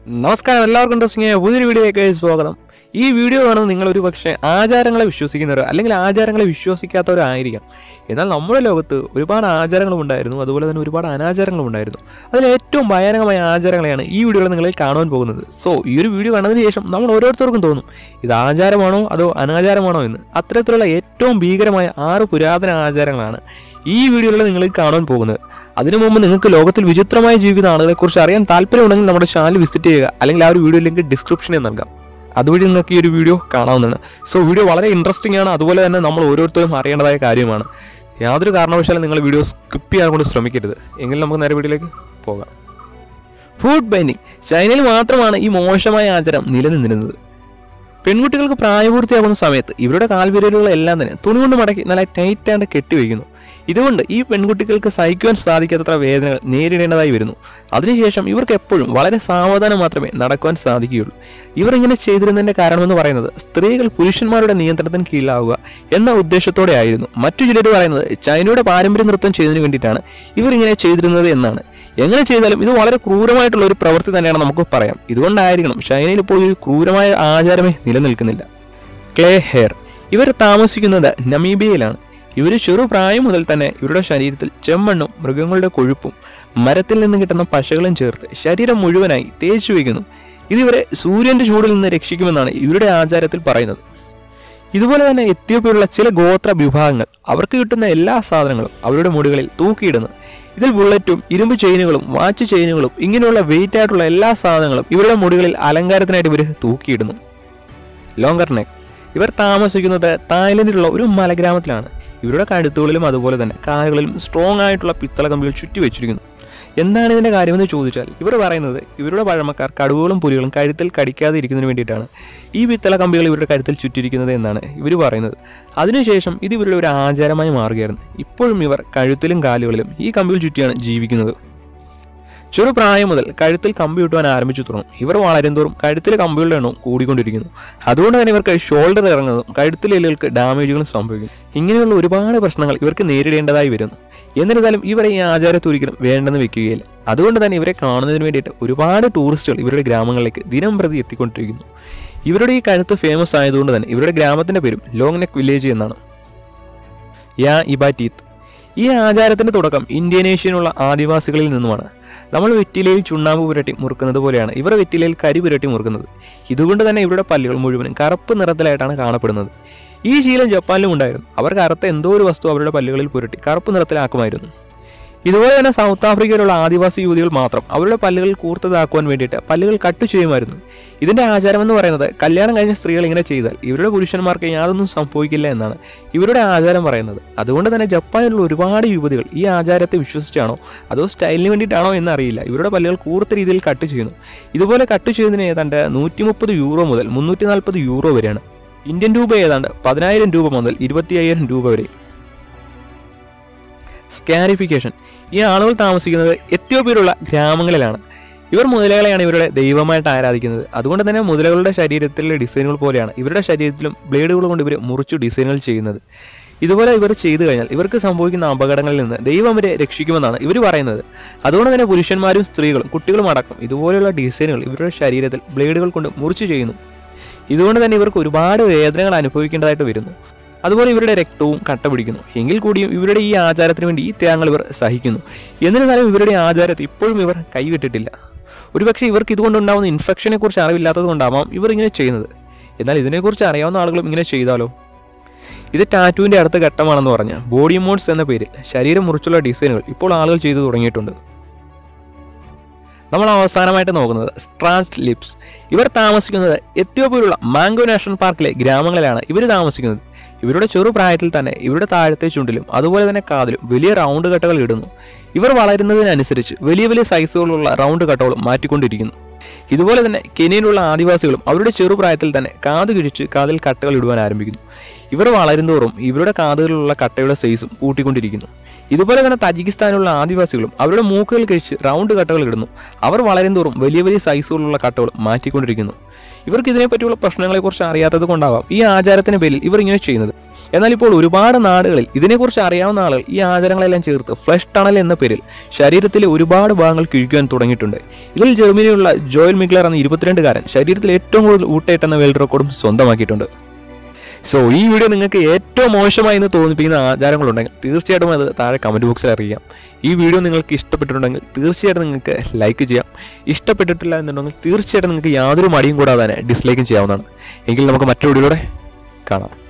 നമസ്കാരം എല്ലാവർക്കും ഇൻട്രസ്റ്റിംഗ് ആയ പുതിയൊരു വീഡിയോയിലേക്ക് സ്വാഗതം ഈ വീഡിയോ കാണുന്നത് നിങ്ങൾ ഒരു പക്ഷേ ആചാരങ്ങളെ വിശ്വസിക്കുന്നവരോ അല്ലെങ്കിൽ ആചാരങ്ങളെ വിശ്വസിക്കാത്തവരോ ആയിരിക്കാം എന്നാൽ നമ്മുടെ ലോകത്ത് ഒരുപാട് ആചാരങ്ങളും ഉണ്ടായിരുന്നു അതുപോലെ തന്നെ ഒരുപാട് അനാചാരങ്ങളും ഉണ്ടായിരുന്നു അതിൽ ഏറ്റവും ഭയാനകമായ ആചാരങ്ങളെയാണ് ഈ വീഡിയോയിൽ നിങ്ങൾ കാണുവാൻ പോകുന്നത് സോ ഈ ഒരു വീഡിയോ കണ്ടതിന് ശേഷം നമ്മൾ ഓരോരുത്തർക്കും തോന്നും ഇത് ആചാരമാണോ അതോ അനാചാരമാണോ എന്ന് അത്തരത്തിലുള്ള ഏറ്റവും ഭീകരമായ ആറ് പുരാതന ആചാരങ്ങളാണ് ഈ വീഡിയോയിൽ നിങ്ങൾ കാണാൻ പോകുന്നത് അതിനു മുമ്പ് നിങ്ങൾക്ക് ലോകത്തിൽ വിചിത്രമായി ജീവിക്കുന്ന ആളുകളെ കുറിച്ച് അറിയാൻ താല്പര്യമുണ്ടെങ്കിൽ നമ്മുടെ ചാനൽ വിസിറ്റ് ചെയ്യുക അല്ലെങ്കിൽ ആ ഒരു വീഡിയോ ലിങ്ക് ഡിസ്ക്രിപ്ഷനിൽ നൽകാം അതുവഴി നിങ്ങൾക്ക് ഈ ഒരു വീഡിയോ കാണാവുന്നതാണ് സോ വീഡിയോ വളരെ ഇൻട്രസ്റ്റിംഗ് ആണ് അതുപോലെ തന്നെ നമ്മൾ ഓരോരുത്തരും അറിയേണ്ടതായ കാര്യമാണ് യാതൊരു കാരണവശാലും നിങ്ങൾ വീഡിയോ സ്കിപ്പ് ചെയ്യാൻ കൊണ്ട് ശ്രമിക്കരുത് എങ്കിൽ നമുക്ക് നേരെ വീഡിയോയിലേക്ക് പോകാം ഫുഡ് ബൈൻഡിങ് ചൈനയിൽ മാത്രമാണ് ഈ മോശമായ ആചാരം നിലനിന്നിരുന്നത് പെൺകുട്ടികൾക്ക് പ്രായപൂർത്തിയാകുന്ന സമയത്ത് ഇവരുടെ കാൽവിരലുകളെല്ലാം തന്നെ തുണി കൊണ്ട് മടക്കി നല്ല ടൈറ്റാണ്ട് കെട്ടിവെക്കുന്നു ഇതുകൊണ്ട് ഈ പെൺകുട്ടികൾക്ക് സഹിക്കുവാൻ സാധിക്കാത്തത്ര വേദനകൾ നേരിടേണ്ടതായി വരുന്നു അതിനുശേഷം ഇവർക്ക് എപ്പോഴും വളരെ സാവധാനം മാത്രമേ നടക്കുവാൻ സാധിക്കുകയുള്ളൂ ഇവർ ഇങ്ങനെ ചെയ്തിരുന്നതിന്റെ കാരണമെന്ന് പറയുന്നത് സ്ത്രീകൾ പുരുഷന്മാരുടെ നിയന്ത്രണത്തിന് കീഴിലാവുക എന്ന ഉദ്ദേശത്തോടെ ആയിരുന്നു മറ്റു ചിലർ പറയുന്നത് ചൈനയുടെ പാരമ്പര്യ നൃത്തം ചെയ്തതിനു വേണ്ടിയിട്ടാണ് ഇവർ ഇങ്ങനെ ചെയ്തിരുന്നത് എന്നാണ് എങ്ങനെ ചെയ്താലും ഇത് വളരെ ക്രൂരമായിട്ടുള്ള ഒരു പ്രവൃത്തി തന്നെയാണ് നമുക്ക് പറയാം ഇതുകൊണ്ടായിരിക്കണം ചൈനയിൽ ഇപ്പോൾ ഒരു ക്രൂരമായ ആചാരമേ നിലനിൽക്കുന്നില്ല ക്ലേ ഹെയർ ഇവർ താമസിക്കുന്നത് നമീബിയയിലാണ് ഇവർ ചെറുപ്രായം മുതൽ തന്നെ ഇവരുടെ ശരീരത്തിൽ ചെമ്മണ്ണും മൃഗങ്ങളുടെ കൊഴുപ്പും മരത്തിൽ നിന്ന് കിട്ടുന്ന പശകളും ചേർത്ത് ശരീരം മുഴുവനായി തേച്ചു വയ്ക്കുന്നു ഇതിവരെ സൂര്യന്റെ ചൂടിൽ നിന്ന് രക്ഷിക്കുമെന്നാണ് ഇവരുടെ ആചാരത്തിൽ പറയുന്നത് ഇതുപോലെ തന്നെ എത്യോപ്യയിലുള്ള ചില ഗോത്ര വിഭാഗങ്ങൾ അവർക്ക് കിട്ടുന്ന എല്ലാ സാധനങ്ങളും അവരുടെ മുടികളിൽ തൂക്കിയിടുന്നു ഇതിൽ ബുള്ളറ്റും ഇരുമ്പ് ചെയിനുകളും വാച്ച് ചെയിനുകളും ഇങ്ങനെയുള്ള വെയിറ്റ് ആയിട്ടുള്ള എല്ലാ സാധനങ്ങളും ഇവരുടെ മുടികളിൽ അലങ്കാരത്തിനായിട്ട് ഇവർ തൂക്കിയിടുന്നു ലോങ്കർ നെക്ക് ഇവർ താമസിക്കുന്നത് തായ്ലൻഡിലുള്ള ഒരു മലഗ്രാമത്തിലാണ് ഇവരുടെ കഴുത്തുകളിലും അതുപോലെ തന്നെ കാലുകളിലും സ്ട്രോങ് ആയിട്ടുള്ള പിത്തള കമ്പികൾ ചുറ്റി വെച്ചിരിക്കുന്നു എന്താണ് ഇതിന്റെ കാര്യമെന്ന് ചോദിച്ചാൽ ഇവർ പറയുന്നത് ഇവരുടെ പഴമക്കാർ കടുവകളും പുലികളും കഴുത്തിൽ കടിക്കാതെ ഇരിക്കുന്നതിന് വേണ്ടിയിട്ടാണ് ഈ പിത്തള കമ്പികൾ ഇവരുടെ കഴുത്തിൽ ചുറ്റിരിക്കുന്നത് എന്നാണ് ഇവർ പറയുന്നത് അതിനുശേഷം ഇത് ഇവരുടെ ഒരു ആചാരമായി മാറുകയായിരുന്നു ഇപ്പോഴും ഇവർ കഴുത്തിലും കാലുകളിലും ഈ കമ്പികൾ ചുറ്റിയാണ് ജീവിക്കുന്നത് ചെറുപ്രായം മുതൽ കഴുത്തിൽ കമ്പി കിട്ടുവാൻ ആരംഭിച്ചു തുടങ്ങും ഇവർ വളരുന്തോറും കഴുത്തിലെ കമ്പികളുടെ എണ്ണവും കൂടിക്കൊണ്ടിരിക്കുന്നു അതുകൊണ്ട് തന്നെ ഇവർക്ക് ഷോൾഡർ ഇറങ്ങുന്നതും കഴുത്തിലെ എല്ലുകൾക്ക് ഡാമേജുകളും സംഭവിക്കും ഇങ്ങനെയുള്ള ഒരുപാട് പ്രശ്നങ്ങൾ ഇവർക്ക് നേരിടേണ്ടതായി വരുന്നു എന്നിരുന്നാലും ഇവരെ ഈ ആചാരത്തെ ഒരിക്കലും വേണ്ടെന്ന് വെക്കുകയില്ല അതുകൊണ്ട് തന്നെ ഇവരെ കാണുന്നതിന് വേണ്ടിയിട്ട് ഒരുപാട് ടൂറിസ്റ്റുകൾ ഇവരുടെ ഗ്രാമങ്ങളിലേക്ക് ദിനം പ്രതി എത്തിക്കൊണ്ടിരിക്കുന്നു ഇവരുടെ ഈ കഴുത്ത് ഫേമസ് ആയതുകൊണ്ട് തന്നെ ഇവരുടെ ഗ്രാമത്തിന്റെ പേരും ലോങ് നെക്ക് വില്ലേജ് എന്നാണ് യാ ഇബാറ്റീത്ത് ഈ ആചാരത്തിന്റെ തുടക്കം ഇന്തോനേഷ്യയിലുള്ള ആദിവാസികളിൽ നിന്നുമാണ് നമ്മൾ വെറ്റിലയിൽ ചുണ്ണാമ്പ് പുരട്ടി മുറുക്കുന്നത് പോലെയാണ് ഇവർ വെറ്റിലയിൽ കരി പുരട്ടി മുറുക്കുന്നത് ഇതുകൊണ്ട് തന്നെ ഇവരുടെ പല്ലുകൾ മുഴുവനും കറുപ്പ് നിറത്തിലായിട്ടാണ് കാണപ്പെടുന്നത് ഈ ശീലം ജപ്പാനിലും ഉണ്ടായിരുന്നു അവർ കറുത്ത എന്തോ ഒരു വസ്തു അവരുടെ പല്ലുകളിൽ പുരട്ടി കറുപ്പ് നിറത്തിലാക്കുമായിരുന്നു ഇതുപോലെ തന്നെ സൗത്ത് ആഫ്രിക്കയിലുള്ള ആദിവാസി യുവതികൾ മാത്രം അവരുടെ പല്ലുകൾ കൂർത്തതാക്കുവാൻ വേണ്ടിയിട്ട് പല്ലുകൾ കട്ടു ചെയ്യുമായിരുന്നു ഇതിന്റെ ആചാരം എന്ന് പറയുന്നത് കല്യാണം കഴിഞ്ഞ സ്ത്രീകൾ ഇങ്ങനെ ചെയ്താൽ ഇവരുടെ പുരുഷന്മാർക്ക് യാതൊന്നും സംഭവിക്കില്ല എന്നാണ് ഇവരുടെ ആചാരം പറയുന്നത് അതുകൊണ്ട് തന്നെ ജപ്പാനിലുള്ള ഒരുപാട് യുവതികൾ ഈ ആചാരത്തെ വിശ്വസിച്ചാണോ അതോ സ്റ്റൈലിന് വേണ്ടിയിട്ടാണോ എന്നറിയില്ല ഇവരുടെ പല്ലുകൾ കൂർത്ത രീതിയിൽ കട്ട് ചെയ്യുന്നു ഇതുപോലെ കട്ട് ചെയ്യുന്നതിന് ഏതാണ്ട് നൂറ്റി മുപ്പത് യൂറോ മുതൽ മുന്നൂറ്റി നാൽപ്പത് യൂറോ വരെയാണ് ഇന്ത്യൻ രൂപ ഏതാണ്ട് പതിനായിരം രൂപ മുതൽ ഇരുപത്തി അയ്യായിരം രൂപ വരെ സ്കാരിഫിക്കേഷൻ ഈ ആളുകൾ താമസിക്കുന്നത് എത്യോപ്യയിലുള്ള ഗ്രാമങ്ങളിലാണ് ഇവർ മുതലകളെയാണ് ഇവരുടെ ദൈവമായിട്ട് ആരാധിക്കുന്നത് അതുകൊണ്ട് തന്നെ മുതലകളുടെ ശരീരത്തിലെ ഡിസൈനുകൾ പോലെയാണ് ഇവരുടെ ശരീരത്തിലും ബ്ലേഡുകൾ കൊണ്ട് ഇവർ മുറിച്ചു ഡിസൈനുകൾ ചെയ്യുന്നത് ഇതുപോലെ ഇവർ ചെയ്തു കഴിഞ്ഞാൽ ഇവർക്ക് സംഭവിക്കുന്ന അപകടങ്ങളിൽ നിന്ന് ദൈവം അവരെ രക്ഷിക്കുമെന്നാണ് ഇവർ പറയുന്നത് അതുകൊണ്ട് തന്നെ പുരുഷന്മാരും സ്ത്രീകളും കുട്ടികളും അടക്കം ഇതുപോലെയുള്ള ഡിസൈനുകൾ ഇവരുടെ ശരീരത്തിൽ ബ്ലേഡുകൾ കൊണ്ട് മുറിച്ചു ചെയ്യുന്നു ഇതുകൊണ്ട് തന്നെ ഇവർക്ക് ഒരുപാട് വേദനകൾ അനുഭവിക്കേണ്ടതായിട്ട് വരുന്നു അതുപോലെ ഇവരുടെ രക്തവും കട്ട പിടിക്കുന്നു എങ്കിൽ കൂടിയും ഇവരുടെ ഈ ആചാരത്തിന് വേണ്ടി ഈ ത്യാഗങ്ങൾ ഇവർ സഹിക്കുന്നു എന്നിരുന്നാലും ഇവരുടെ ആചാരത്തെ ഇപ്പോഴും ഇവർ കൈവിട്ടിട്ടില്ല ഒരുപക്ഷെ ഇവർക്ക് ഇതുകൊണ്ടുണ്ടാവുന്ന ഇൻഫെക്ഷനെ കുറിച്ച് അറിവില്ലാത്തത് കൊണ്ടാവാം ഇവർ ഇങ്ങനെ ചെയ്യുന്നത് എന്നാൽ ഇതിനെക്കുറിച്ച് അറിയാവുന്ന ആളുകളും ഇങ്ങനെ ചെയ്താലോ ഇത് ടാറ്റുവിന്റെ അടുത്ത ഘട്ടമാണെന്ന് പറഞ്ഞ ബോഡി മോഡ്സ് എന്ന പേരിൽ ശരീരം മുറിച്ചുള്ള ഡിസൈനുകൾ ഇപ്പോൾ ആളുകൾ ചെയ്തു തുടങ്ങിയിട്ടുണ്ട് നമ്മൾ അവസാനമായിട്ട് നോക്കുന്നത് സ്ട്രാസ്റ്റ് ലിപ്സ് ഇവർ താമസിക്കുന്നത് എത്യോപ്യയിലുള്ള മാംഗോ നാഷണൽ പാർക്കിലെ ഗ്രാമങ്ങളിലാണ് ഇവർ താമസിക്കുന്നത് ഇവരുടെ ചെറുപ്രായത്തിൽ തന്നെ ഇവരുടെ താഴത്തെ ചുണ്ടിലും അതുപോലെ തന്നെ കാതിലും വലിയ റൗണ്ട് കട്ടകൾ ഇടുന്നു ഇവർ വളരുന്നതിനനുസരിച്ച് വലിയ വലിയ സൈസുകളുള്ള റൗണ്ട് കട്ടകളും മാറ്റിക്കൊണ്ടിരിക്കുന്നു ഇതുപോലെ തന്നെ കെനിയിലുള്ള ആദിവാസികളും അവരുടെ ചെറുപ്രായത്തിൽ തന്നെ കാത് കിഴിച്ച് കാതിൽ കട്ടകൾ ഇടുവാൻ ആരംഭിക്കുന്നു ഇവർ വളരുന്തോറും ഇവരുടെ കാതുകളിലുള്ള കട്ടയുടെ സൈസും കൂട്ടിക്കൊണ്ടിരിക്കുന്നു ഇതുപോലെ തന്നെ തജിക്കിസ്ഥാനിലുള്ള ആദിവാസികളും അവരുടെ മൂക്കുകൾ കഴിച്ച് റൗണ്ട് കട്ടകൾ ഇടുന്നു അവർ വളരുന്തോറും വലിയ വലിയ സൈസുകളുള്ള കട്ടകൾ മാറ്റിക്കൊണ്ടിരിക്കുന്നു ഇവർക്ക് ഇതിനെപ്പറ്റിയുള്ള പ്രശ്നങ്ങളെക്കുറിച്ച് അറിയാത്തത് കൊണ്ടാവാം ഈ ആചാരത്തിന്റെ പേരിൽ ഇവർ ഇങ്ങനെ ചെയ്യുന്നത് എന്നാൽ ഇപ്പോൾ ഒരുപാട് നാടുകളിൽ ഇതിനെക്കുറിച്ച് അറിയാവുന്ന ആളുകൾ ഈ ആചാരങ്ങളെല്ലാം ചേർത്ത് ഫ്ലഷ് ടണൽ എന്ന പേരിൽ ശരീരത്തിലെ ഒരുപാട് ഭാഗങ്ങൾ കിഴിക്കുവാൻ തുടങ്ങിയിട്ടുണ്ട് ഇതിൽ ജർമ്മനിയിലുള്ള ജോയൽ മിഗ്ലർ എന്ന ഇരുപത്തിരണ്ടുകാരൻ ശരീരത്തിൽ ഏറ്റവും കൂടുതൽ ഊട്ടയിട്ട് എന്ന വേൾഡ് റെക്കോർഡും സ്വന്തമാക്കിയിട്ടുണ്ട് സോ ഈ വീഡിയോ നിങ്ങൾക്ക് ഏറ്റവും മോശമായി എന്ന് തോന്നിപ്പിക്കുന്ന ആചാരങ്ങളുണ്ടെങ്കിൽ തീർച്ചയായിട്ടും അത് താഴെ കമൻറ്റ് ബോക്സിൽ അറിയാം ഈ വീഡിയോ നിങ്ങൾക്ക് ഇഷ്ടപ്പെട്ടിട്ടുണ്ടെങ്കിൽ തീർച്ചയായിട്ടും നിങ്ങൾക്ക് ലൈക്ക് ചെയ്യാം ഇഷ്ടപ്പെട്ടിട്ടില്ല എന്നുണ്ടെങ്കിൽ തീർച്ചയായിട്ടും നിങ്ങൾക്ക് യാതൊരു മടിയും കൂടാതെ തന്നെ ഡിസ്ലൈക്കും ചെയ്യാവുന്നതാണ് എങ്കിൽ നമുക്ക് മറ്റൊരു വീഡിയോയുടെ കാണാം